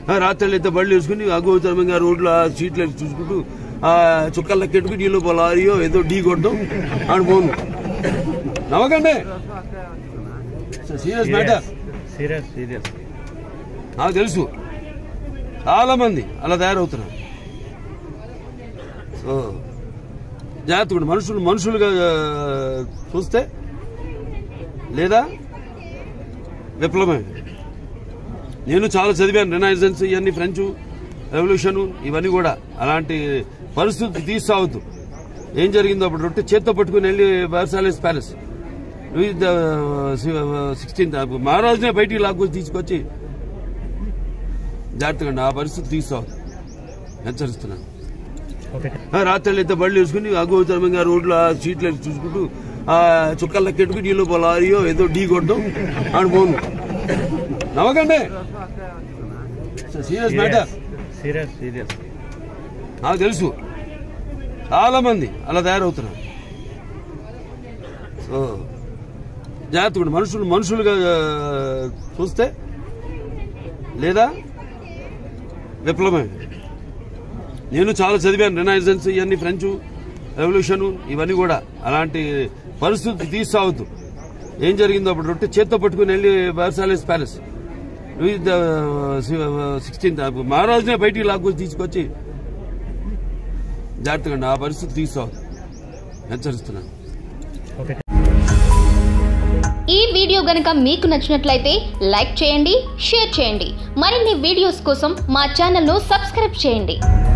ఆ, రాత్రి అయితే బళ్ళు వేసుకుని అగోచరంగా రోడ్లు ఆ సీట్లు వేసి చూసుకుంటూ ఆ చుక్కల లెక్కెట్టుకుని నీళ్ళు లారీయో ఏదో ఢీ కొట్టడం ఆడు పోను నవ్వకండి సీరియస్ మ్యాటర్ సీరియస్ సీరియస్ నాకు తెలుసు చాలా మంది అలా తయారవుతున్నారు సో జాగ్రత్త కూడా మనుషులు మనుషులుగా ఆ, చూస్తే లేదా విప్లవమే నేను చాలా చదివాను రినైజెన్స్ ఇవన్నీ ఫ్రెంచ్ రెవల్యూషన్ ఇవన్నీ కూడా అలాంటి పరిస్థితి తీసుకురావద్దు ఏం జరిగిందో అప్పుడు రొట్టె చేత్తో పట్టుకుని వెళ్ళి వర్సాలెస్ ప్యాలెస్ లూయిస్ సిక్స్టీన్త్ మహారాజునే బయటికి లాక్కొచ్చి తీసుకొచ్చి జాగ్రత్తగా ఉండండి. ఆ పరిస్థితి తీసుకురావద్దు హెచ్చరిస్తున్నాను ఓకే ఆ, రాత్రి అయితే బళ్ళు వేసుకుని అగోచరంగా రోడ్లు ఆ సీట్లు వేసి చూసుకుంటూ ఆ చుక్కల లెక్కెట్టుకుని నీళ్ళు లారీయో ఏదో ఢీ కొట్టడం ఆడు పోను నవ్వకండి సీరియస్ మ్యాటర్ సీరియస్ సీరియస్ నాకు తెలుసు చాలా మంది అలా తయారవుతున్నారు సో జాగ్రత్త కూడా మనుషులు మనుషులుగా ఆ, చూస్తే లేదా విప్లవమే నేను చాలా చదివాను రినైజెన్స్ ఇవన్నీ ఫ్రెంచ్ రెవల్యూషన్ ఇవన్నీ కూడా అలాంటి పరిస్థితి తీసుకురావద్దు ఏం జరిగిందో అప్పుడు రొట్టె చేత్తో పట్టుకుని వెళ్ళి వర్సాలెస్ ప్యాలెస్ లూయిస్ సిక్స్టీన్త్ మహారాజునే బయటికి లాక్కొచ్చి తీసుకొచ్చి జాగ్రత్తగా ఉండండి. ఆ పరిస్థితి తీసుకురావద్దు హెచ్చరిస్తున్నాను ఓకే ఈ వీడియో గనుక మీకు నచ్చినట్లయితే లైక్ చేయండి షేర్ చేయండి మరిన్ని వీడియోస్ కోసం మా ఛానల్ను సబ్స్క్రైబ్ చేయండి